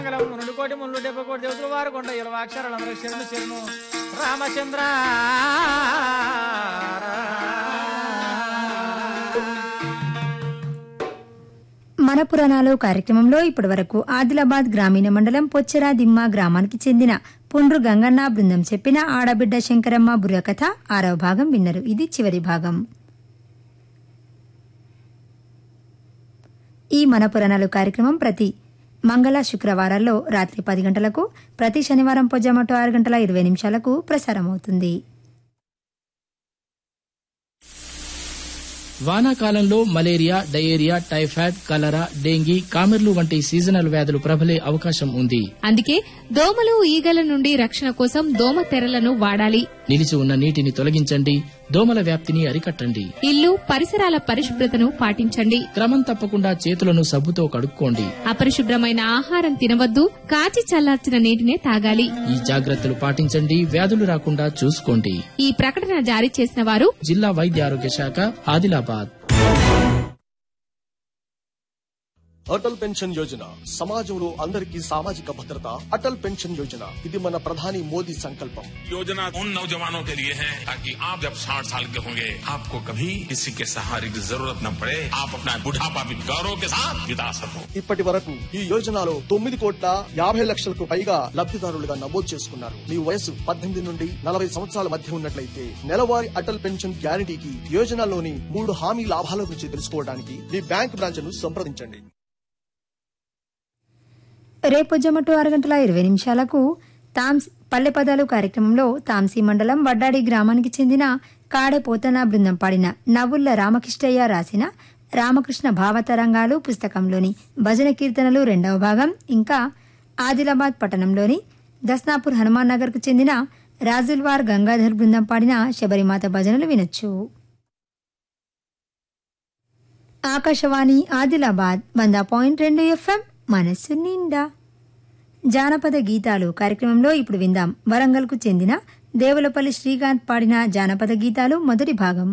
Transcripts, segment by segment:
మంగళం మునుడు కోటి మునుడు డెబ్బై కోటి దేవతలు వారు కొండ ఇరవై అక్షరాలు అందరూ శరణు శరణు రామచంద్ర మన పురాణాలు కార్యక్రమంలో ఇప్పటి వరకు ఆదిలాబాద్ గ్రామీణ మండలం పొచ్చెర దిమ్మ గ్రామానికి చెందిన పుండ్రు గంగన్న బృందం చెప్పిన ఆడబిడ్డ శంకరమ్మ బుర్రకథ ఆరవ భాగం విన్నరు ఇది చివరి భాగం ఈ మన పురాణాలు కార్యక్రమం ప్రతి మంగళ శుక్రవారాల్లో రాత్రి పది గంటలకు ప్రతి శనివారం పొజ్జమటో ఆరు గంటల ఇరవై నిమిషాలకు ప్రసారమవుతుంది వానాకాలంలో malaria diarrhoea typhoid cholera dengue కామెర్లు వంటి సీజనల్ వ్యాధులు ప్రబలే అవకాశం ఉంది అందుకే దోమలు ఈగల నుండి రక్షణ కోసం దోమ తెరలను వాడాలి నిలిచి ఉన్న నీటిని తొలగించండి దోమల వ్యాప్తిని అరికట్టండి ఇల్లు పరిసరాల పరిశుభ్రతను పాటించండి క్రమం తప్పకుండా చేతులను సబ్బుతో కడుక్కోండి అపరిశుభ్రమైన ఆహారం తినవద్దు కాచి చల్లార్చిన నీటినే తాగాలి ఈ జాగ్రత్తలు పాటించండి వ్యాధులు రాకుండా చూసుకోండి ఈ ప్రకటన జారీ చేసిన వారు జిల్లా వైద్య ఆరోగ్య శాఖ ఆదిలాబాద్ అటల్ పెన్షన్ యోజన సమాజంలో అందరికీ సామాజిక భద్రత అటల్ పెన్షన్ యోజన ఇది మన ప్రధాని మోదీ సంకల్పం योजना उन नौजवानों के लिए है ताकि आप जब 60 साल के होंगे आपको कभी किसी के सहारे की जरूरत न पड़े आप अपना बुढ़ापा भी गौरव के साथ बिता सको ఇప్పటి వరకు ఈ యోజనలో తొమ్మిది కోట్ల యాభై లక్షలకు పైగా లబ్ధిదారులుగా నమోదు చేసుకున్నారు మీ వయసు పద్దెనిమిది నుండి నలభై సంవత్సరాల మధ్య ఉన్నట్లయితే నెలవారీ అటల్ పెన్షన్ గ్యారంటీకి యోజనలోని మూడు హామీ లాభాల గురించి తెలుసుకోవడానికి మీ బ్యాంక్ బ్రాంచ్ ను సంప్రదించండి రేపు జమటు ఆరు గంటల ఇరవై నిమిషాలకు తామ్స్ పల్లె పదాలు కార్యక్రమంలో తాంసీ మండలం వడ్డాడి గ్రామానికి చెందిన కాడే పోతన బృందం పాడిన నవ్వుల్ల రామకృష్ణయ్య రాసిన రామకృష్ణ భావతరంగాలు పుస్తకంలోని భజన కీర్తనలు రెండవ భాగం ఇంకా ఆదిలాబాద్ పట్టణంలోని దస్నాపూర్ హనుమాన్ నగర్కు చెందిన రాజుల్వార్ గంగాధర్ బృందం పాడిన శబరిమాత భజనలు వినొచ్చు ఆకాశవాణి ఆదిలాబాద్ వంద పాయింట్ రెండు ఎఫ్ఎం మనస్సు నిండా జానపద గీతాలు కార్యక్రమంలో ఇప్పుడు విందాం వరంగల్కు చెందిన దేవులపల్లి శ్రీకాంత్ పాడిన జానపద గీతాలు మొదటి భాగం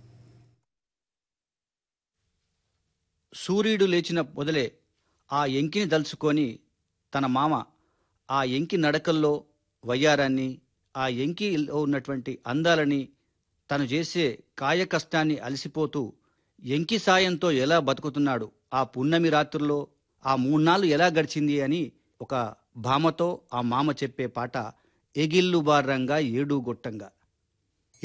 సూర్యుడు లేచిన మొదలే ఆ ఎంకిని దలుచుకొని తన మామ ఆ ఎంకి నడకల్లో వయ్యారాన్ని ఆ ఎంకిలో ఉన్నటువంటి అందాలని తను చేసే కాయ కష్టాన్ని అలసిపోతూ ఎంకి సాయంతో ఎలా బతుకుతున్నాడు ఆ పున్నమి రాత్రుల్లో ఆ మూన్నాళ్ళు ఎలా గడిచింది అని ఒక భామతో ఆ మామ చెప్పే పాట ఎగిల్లు బార్రంగా ఏడు గొట్టంగా